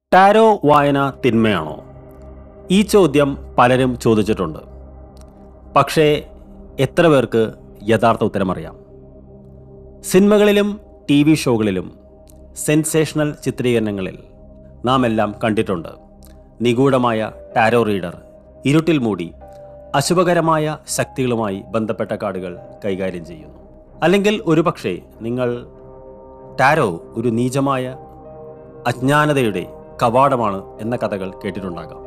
tarot വായന തിന്മയാണോ ഈ ചോദ്യം പലരും ചോദിച്ചിട്ടുണ്ട് പക്ഷേ എത്ര പേർക്ക് യഥാർത്ഥ ഉത്തരമറിയാം സിനിമകളിലും ടി വി ഷോകളിലും സെൻസേഷണൽ ചിത്രീകരണങ്ങളിൽ നാം എല്ലാം കണ്ടിട്ടുണ്ട് നിഗൂഢമായ ടാരോ റീഡർ ഇരുട്ടിൽ മൂടി അശുഭകരമായ ശക്തികളുമായി ബന്ധപ്പെട്ട കാർഡുകൾ കൈകാര്യം ചെയ്യുന്നു അല്ലെങ്കിൽ ഒരുപക്ഷെ നിങ്ങൾ ടാരോ ഒരു നീചമായ അജ്ഞാനതയുടെ കവാടമാണ് എന്ന കഥകൾ കേട്ടിട്ടുണ്ടാകാം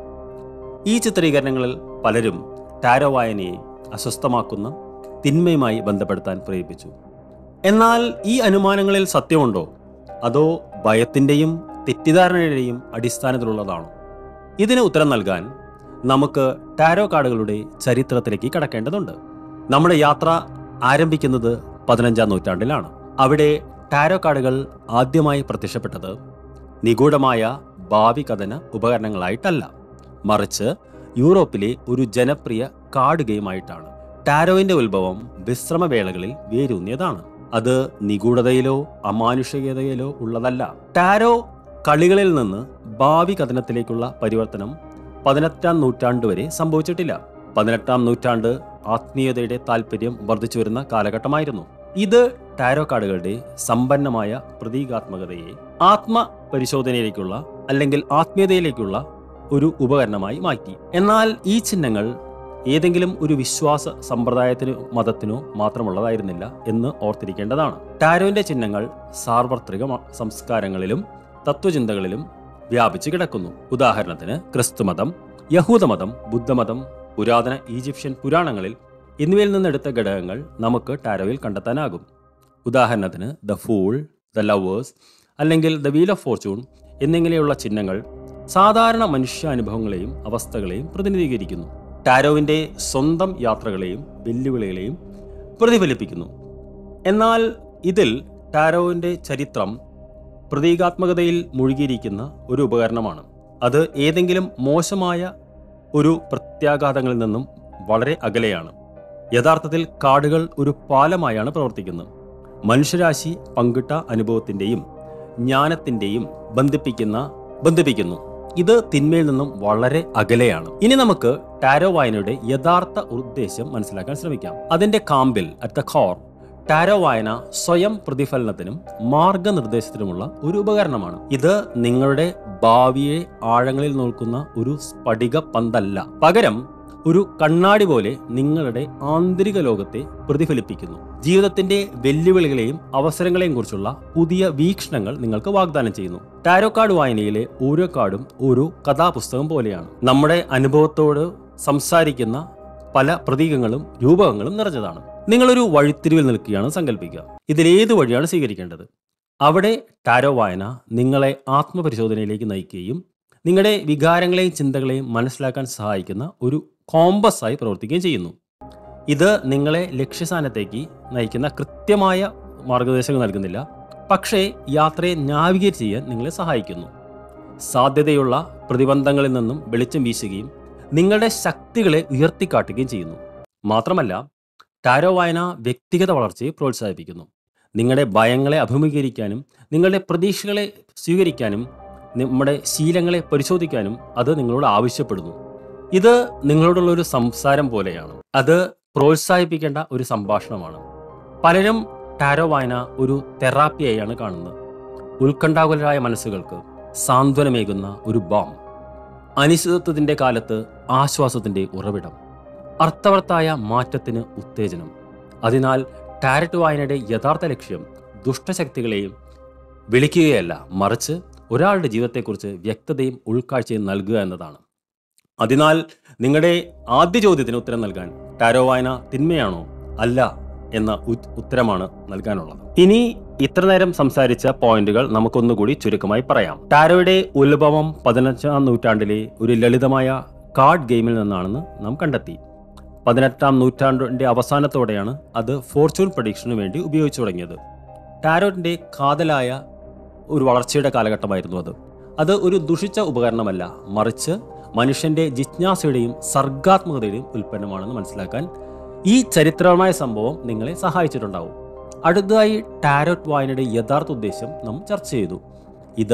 ഈ ചിത്രീകരണങ്ങളിൽ പലരും ടാരോ വായനയെ അസ്വസ്ഥമാക്കുന്ന തിന്മയുമായി ബന്ധപ്പെടുത്താൻ പ്രേരിപ്പിച്ചു എന്നാൽ ഈ അനുമാനങ്ങളിൽ സത്യമുണ്ടോ അതോ ഭയത്തിൻ്റെയും തെറ്റിദ്ധാരണയുടെയും അടിസ്ഥാനത്തിലുള്ളതാണോ ഇതിന് ഉത്തരം നൽകാൻ നമുക്ക് ടാരോ കാർഡുകളുടെ ചരിത്രത്തിലേക്ക് കടക്കേണ്ടതുണ്ട് നമ്മുടെ യാത്ര ആരംഭിക്കുന്നത് പതിനഞ്ചാം നൂറ്റാണ്ടിലാണ് അവിടെ ടാരോ കാർഡുകൾ ആദ്യമായി പ്രത്യക്ഷപ്പെട്ടത് നിഗൂഢമായ ഭാവി കഥന ഉപകരണങ്ങളായിട്ടല്ല മറിച്ച് യൂറോപ്പിലെ ഒരു ജനപ്രിയ കാർഡ് ഗെയിമായിട്ടാണ് ടാരോവിന്റെ ഉത്ഭവം വിശ്രമവേളകളിൽ വേരൂന്നിയതാണ് അത് നിഗൂഢതയിലോ അമാനുഷികതയിലോ ഉള്ളതല്ല ടാരോ കളികളിൽ നിന്ന് ഭാവി കഥനത്തിലേക്കുള്ള പരിവർത്തനം പതിനെട്ടാം നൂറ്റാണ്ട് വരെ സംഭവിച്ചിട്ടില്ല പതിനെട്ടാം നൂറ്റാണ്ട് ആത്മീയതയുടെ താല്പര്യം വർദ്ധിച്ചു വരുന്ന കാലഘട്ടമായിരുന്നു ഇത് ടാരോ കാർഡുകളുടെ സമ്പന്നമായ പ്രതീകാത്മകതയെ ആത്മ പരിശോധനയിലേക്കുള്ള അല്ലെങ്കിൽ ആത്മീയതയിലേക്കുള്ള ഒരു ഉപകരണമായി മാറ്റി എന്നാൽ ഈ ചിഹ്നങ്ങൾ ഏതെങ്കിലും ഒരു വിശ്വാസ സമ്പ്രദായത്തിനോ മതത്തിനോ മാത്രമുള്ളതായിരുന്നില്ല എന്ന് ഓർത്തിരിക്കേണ്ടതാണ് ടാരോന്റെ ചിഹ്നങ്ങൾ സാർവത്രിക മ- സംസ്കാരങ്ങളിലും തത്വചിന്തകളിലും വ്യാപിച്ചു കിടക്കുന്നു ഉദാഹരണത്തിന് ക്രിസ്തുമതം യഹൂദമതം ബുദ്ധമതം പുരാതന ഈജിപ്ഷ്യൻ പുരാണങ്ങളിൽ എന്നിവയിൽ നിന്നെടുത്ത ഘടകങ്ങൾ നമുക്ക് ടാരോയിൽ കണ്ടെത്താനാകും ഉദാഹരണത്തിന് ദ ഫൂൾ ദ ലവേഴ്സ് അല്ലെങ്കിൽ ദ വീൽ ഓഫ് ഫോർച്യൂൺ എന്നിങ്ങനെയുള്ള ചിഹ്നങ്ങൾ സാധാരണ മനുഷ്യാനുഭവങ്ങളെയും അവസ്ഥകളെയും പ്രതിനിധീകരിക്കുന്നു ടാരോവിൻ്റെ സ്വന്തം യാത്രകളെയും വെല്ലുവിളികളെയും പ്രതിഫലിപ്പിക്കുന്നു എന്നാൽ ഇതിൽ ടാരോവിൻ്റെ ചരിത്രം പ്രതീകാത്മകതയിൽ മുഴുകിയിരിക്കുന്ന ഒരു ഉപകരണമാണ് അത് ഏതെങ്കിലും മോശമായ ഒരു പ്രത്യാഘാതങ്ങളിൽ നിന്നും വളരെ അകലെയാണ് യഥാർത്ഥത്തിൽ കാർഡുകൾ ഒരു പാലമായാണ് പ്രവർത്തിക്കുന്നത് മനുഷ്യരാശി പങ്കിട്ട അനുഭവത്തിൻ്റെയും ജ്ഞാനത്തിൻ്റെയും ബന്ധിപ്പിക്കുന്ന ബന്ധിപ്പിക്കുന്നു ഇത് തിന്മയിൽ നിന്നും വളരെ അകലെയാണ് ഇനി നമുക്ക് ടാരോ വായനയുടെ യഥാർത്ഥ ഉദ്ദേശം മനസ്സിലാക്കാൻ ശ്രമിക്കാം അതിന്റെ കാമ്പിൽ അറ്റ് ദ ഖോർ ടാരോ വായന സ്വയം പ്രതിഫലനത്തിനും മാർഗനിർദ്ദേശത്തിനുമുള്ള ഒരു ഉപകരണമാണ് ഇത് നിങ്ങളുടെ ഭാവിയെ ആഴങ്ങളിൽ നോക്കുന്ന ഒരു സ്ഫടിക പന്തല്ല പകരം ഒരു കണ്ണാടി പോലെ നിങ്ങളുടെ ആന്തരിക ലോകത്തെ പ്രതിഫലിപ്പിക്കുന്നു ജീവിതത്തിന്റെ വെല്ലുവിളികളെയും അവസരങ്ങളെയും കുറിച്ചുള്ള പുതിയ വീക്ഷണങ്ങൾ നിങ്ങൾക്ക് വാഗ്ദാനം ചെയ്യുന്നു ടാരോ കാർഡ് വായനയിലെ ഓരോ കാർഡും ഒരു കഥാപുസ്തകം പോലെയാണ് നമ്മുടെ അനുഭവത്തോട് സംസാരിക്കുന്ന പല പ്രതീകങ്ങളും രൂപകങ്ങളും നിറഞ്ഞതാണ് നിങ്ങളൊരു വഴിത്തിരിവിൽ നിൽക്കുകയാണ് സങ്കല്പിക്കുക ഇതിലേത് വഴിയാണ് സ്വീകരിക്കേണ്ടത് അവിടെ ടാരോ വായന നിങ്ങളെ ആത്മപരിശോധനയിലേക്ക് നയിക്കുകയും നിങ്ങളുടെ വികാരങ്ങളെയും ചിന്തകളെയും മനസ്സിലാക്കാൻ സഹായിക്കുന്ന ഒരു കോമ്പസായി പ്രവർത്തിക്കുകയും ചെയ്യുന്നു ഇത് നിങ്ങളെ ലക്ഷ്യസ്ഥാനത്തേക്ക് നയിക്കുന്ന കൃത്യമായ മാർഗനിർദ്ദേശങ്ങൾ നൽകുന്നില്ല പക്ഷേ യാത്രയെ നാവിഗേറ്റ് ചെയ്യാൻ നിങ്ങളെ സഹായിക്കുന്നു സാധ്യതയുള്ള പ്രതിബന്ധങ്ങളിൽ നിന്നും വെളിച്ചം വീശുകയും നിങ്ങളുടെ ശക്തികളെ ഉയർത്തിക്കാട്ടുകയും ചെയ്യുന്നു മാത്രമല്ല ടാരോ വായന വ്യക്തിഗത വളർച്ചയെ പ്രോത്സാഹിപ്പിക്കുന്നു നിങ്ങളുടെ ഭയങ്ങളെ അഭിമുഖീകരിക്കാനും നിങ്ങളുടെ പ്രതീക്ഷകളെ സ്വീകരിക്കാനും നമ്മുടെ ശീലങ്ങളെ പരിശോധിക്കാനും അത് നിങ്ങളോട് ആവശ്യപ്പെടുന്നു ഇത് നിങ്ങളോടുള്ള ഒരു സംസാരം പോലെയാണ് അത് പ്രോത്സാഹിപ്പിക്കേണ്ട ഒരു സംഭാഷണമാണ് പലരും ടാരോ വായന ഒരു തെറാപ്പിയായാണ് കാണുന്നത് ഉത്കണ്ഠാകുലരായ മനസ്സുകൾക്ക് സാന്ത്വനമേകുന്ന ഒരു ബാം അനിശ്ചിതത്വത്തിന്റെ കാലത്ത് ആശ്വാസത്തിന്റെ ഉറവിടം അർത്ഥവത്തായ മാറ്റത്തിന് ഉത്തേജനം അതിനാൽ ടാരറ്റ് വായനയുടെ യഥാർത്ഥ ലക്ഷ്യം ദുഷ്ടശക്തികളെയും വിളിക്കുകയല്ല മറിച്ച് ഒരാളുടെ ജീവിതത്തെക്കുറിച്ച് വ്യക്തതയും ഉൾക്കാഴ്ചയും നൽകുക എന്നതാണ് അതിനാൽ നിങ്ങളുടെ ആദ്യ ചോദ്യത്തിന് ഉത്തരം നൽകാൻ ടാരോ വായന തിന്മയാണോ അല്ല എന്ന ഉ- ഉത്തരമാണ് നൽകാനുള്ളത് ഇനി ഇത്ര നേരം സംസാരിച്ച പോയിന്റുകൾ നമുക്കൊന്നുകൂടി ചുരുക്കമായി പറയാം ടാരോയുടെ ഉത്ഭവം പതിനഞ്ചാം നൂറ്റാണ്ടിലെ ഒരു ലളിതമായ കാർഡ് ഗെയിമിൽ നിന്നാണെന്ന് നാം കണ്ടെത്തി പതിനെട്ടാം നൂറ്റാണ്ടിന്റെ അവസാനത്തോടെയാണ് അത് ഫോർച്യൂൺ പ്രഡിക്ഷന് വേണ്ടി ഉപയോഗിച്ചു തുടങ്ങിയത് ടാരോറ്റിന്റെ കാതലായ ഒരു വളർച്ചയുടെ കാലഘട്ടമായിരുന്നു അത് അത് ഒരു ദുഷിച്ച ഉപകരണമല്ല മറിച്ച് മനുഷ്യന്റെ ജിജ്ഞാസയുടെയും സർഗാത്മകതയുടെയും ഉൽപ്പന്നമാണെന്ന് മനസ്സിലാക്കാൻ ഈ ചരിത്രപരമായ സംഭവം നിങ്ങളെ സഹായിച്ചിട്ടുണ്ടാവും അടുത്തതായി ടാരോറ്റ് വായനയുടെ യഥാർത്ഥ ഉദ്ദേശം നാം ചർച്ച ചെയ്തു ഇത്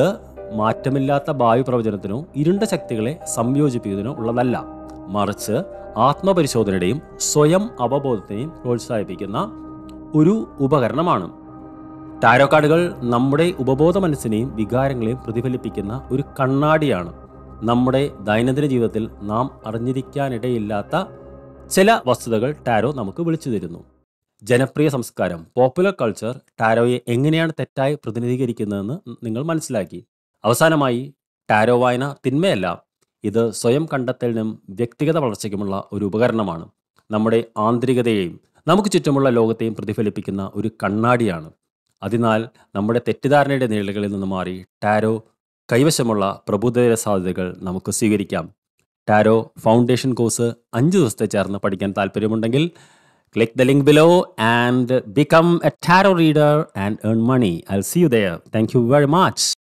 മാറ്റമില്ലാത്ത ഭാവി പ്രവചനത്തിനോ ഇരുണ്ട ശക്തികളെ സംയോജിപ്പിക്കുന്നതിനോ ഉള്ളതല്ല മറിച്ച് ആത്മപരിശോധനയുടെയും സ്വയം അവബോധത്തെയും പ്രോത്സാഹിപ്പിക്കുന്ന ഒരു ഉപകരണമാണ് ടാരോ കാർഡുകൾ നമ്മുടെ ഉപബോധ മനസ്സിനെയും വികാരങ്ങളെയും പ്രതിഫലിപ്പിക്കുന്ന ഒരു കണ്ണാടിയാണ് നമ്മുടെ ദൈനംദിന ജീവിതത്തിൽ നാം അറിഞ്ഞിരിക്കാനിടയില്ലാത്ത ചില വസ്തുതകൾ ടാരോ നമുക്ക് വിളിച്ചു തരുന്നു ജനപ്രിയ സംസ്കാരം പോപ്പുലർ കൾച്ചർ ടാരോയെ എങ്ങനെയാണ് തെറ്റായി പ്രതിനിധീകരിക്കുന്നതെന്ന് നിങ്ങൾ മനസ്സിലാക്കി അവസാനമായി ടാരോ വായന തിന്മയല്ല ഇത് സ്വയം കണ്ടെത്തലിനും വ്യക്തിഗത വളർച്ചയ്ക്കുമുള്ള ഒരു ഉപകരണമാണ് നമ്മുടെ ആന്തരികതയെയും നമുക്ക് ചുറ്റുമുള്ള ലോകത്തെയും പ്രതിഫലിപ്പിക്കുന്ന ഒരു കണ്ണാടിയാണ് അതിനാൽ നമ്മുടെ തെറ്റിദ്ധാരണയുടെ നിഴലുകളിൽ നിന്ന് മാറി ടാരോ കൈവശമുള്ള പ്രബുദ്ധ സാധ്യതകൾ നമുക്ക് സ്വീകരിക്കാം ടാരോ ഫൗണ്ടേഷൻ കോഴ്സ് അഞ്ച് ദിവസത്തെ ചേർന്ന് പഠിക്കാൻ താല്പര്യമുണ്ടെങ്കിൽ click the link below and become a tarot reader and earn money I see you there thank you very much